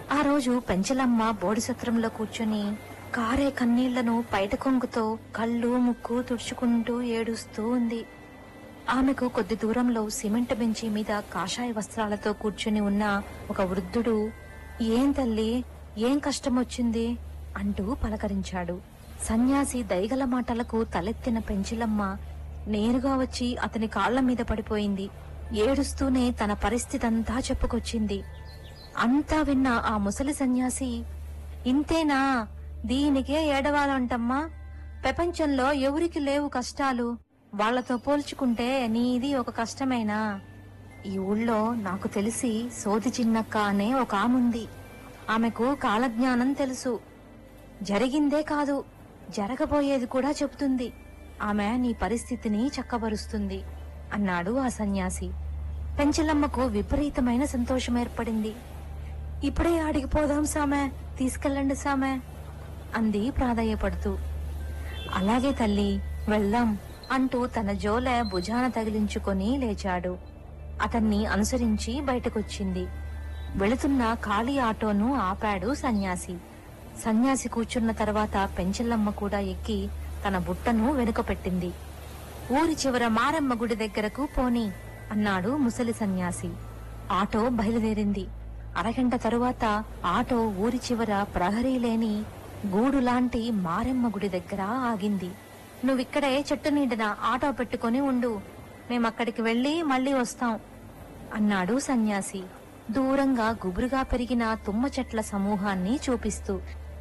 ఆ రోజు పెంచలమ్మ బోడి సత్రంలో కూర్చొని కారే కన్నీళ్లను పైట కొంగుతో కళ్ళు ముక్కు తుడుచుకుంటూ ఏడుస్తూ ఉంది ఆమెకు కొద్ది దూరంలో సిమెంట్ బెంచి మీద కాషాయ వస్త్రాలతో కూర్చుని ఉన్న ఒక వృద్ధుడు ఏం తల్లి ఏం కష్టమొచ్చింది అంటూ పలకరించాడు సన్యాసి దయగల మాటలకు తలెత్తిన పెంచిలమ్మ నేరుగా వచ్చి అతని కాళ్ల మీద పడిపోయింది ఏడుస్తూనే తన పరిస్థితంతా చెప్పుకొచ్చింది అంతా విన్న ఆ ముసలి సన్యాసి ఇంతేనా దీనికే ఏడవాలంటమ్మా ప్రపంచంలో ఎవరికి లేవు కష్టాలు వాళ్ళతో పోల్చుకుంటే నీది ఒక కష్టమేనా ఈ ఊళ్ళో నాకు తెలిసి సోది చిన్నక్క అనే ఒక ఆముంది ఆమెకు కాలజ్ఞానం తెలుసు జరిగిందే కాదు జరగబోయేది కూడా చెబుతుంది ఆమె నీ పరిస్థితిని చక్కబరుస్తుంది అన్నాడు ఆ సన్యాసి పెంచలమ్మకు విపరీతమైన సంతోషం ఏర్పడింది ఇప్పుడే ఆడికి పోదాం సామె తీసుకెళ్ళండి సామె అంది ప్రాధాయపడుతూ అలాగే తల్లి వెళ్దాం అంటూ తన జోలె భుజాన తగిలించుకొని లేచాడు అతన్ని అనుసరించి బయటకొచ్చింది వెళుతున్న ఖాళీ ఆటోను ఆపాడు సన్యాసి సన్యాసి కూర్చున్న తర్వాత పెంచెల్లమ్మ కూడా ఎక్కి తన బుట్టను వెనుక పెట్టింది ఊరి చివర మారమ్మ గుడి దగ్గరకు పోని అన్నాడు ముసలి సన్యాసి ఆటో బయలుదేరింది అరగంట తరువాత ఆటో ఊరి చివర ప్రహరీ లేని గూడు లాంటి మారెమ్మ గుడి దగ్గర ఆగింది నువ్విక్కడే చెట్టు నీడన ఆటో పెట్టుకొని ఉండు మేమక్కడికి వెళ్లి మళ్ళీ వస్తాం అన్నాడు సన్యాసి దూరంగా గుబురుగా పెరిగిన తుమ్మ చెట్ల సమూహాన్ని చూపిస్తూ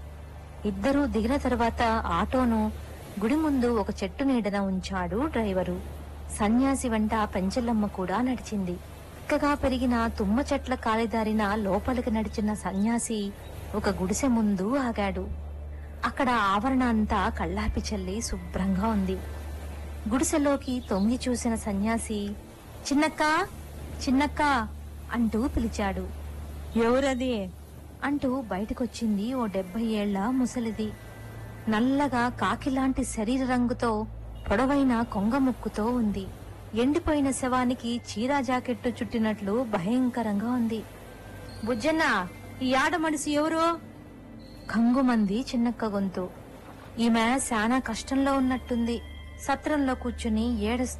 ఇద్దరూ దిగిన తర్వాత ఆటోను గుడి ముందు ఒక చెట్టు నీడన ఉంచాడు డ్రైవరు సన్యాసి వెంట పెంచెల్లమ్మ కూడా నడిచింది చక్కగా పెరిగిన తుమ్మ చెట్ల కాలిదారిన లోపలికి నడిచిన సన్యాసి ఒక గుడిసె ముందు ఆగాడు అక్కడ ఆవరణ అంతా కళ్ళాపి చల్లి శుభ్రంగా ఉంది గుడిసెలోకి తొంగి చూసిన సన్యాసి చిన్నక్క చిన్నక్క అంటూ పిలిచాడు ఎవరది అంటూ బయటకొచ్చింది ఓ డెబ్బై ఏళ్ల ముసలిది నల్లగా కాకిలాంటి శరీర రంగుతో పొడవైన కొంగ ముక్కుతో ఉంది ఎండిపోయిన శవానికి చీరా జాకెట్టు చుట్టినట్లు భయంకరంగా ఉంది బుజ్జన్న ఈ ఆడ మనిషి ఎవరు కంగుమంది చిన్నక్క గొంతు ఈమె శానా కష్టంలో ఉన్నట్టుంది సత్రంలో కూర్చుని ఏడుస్తూ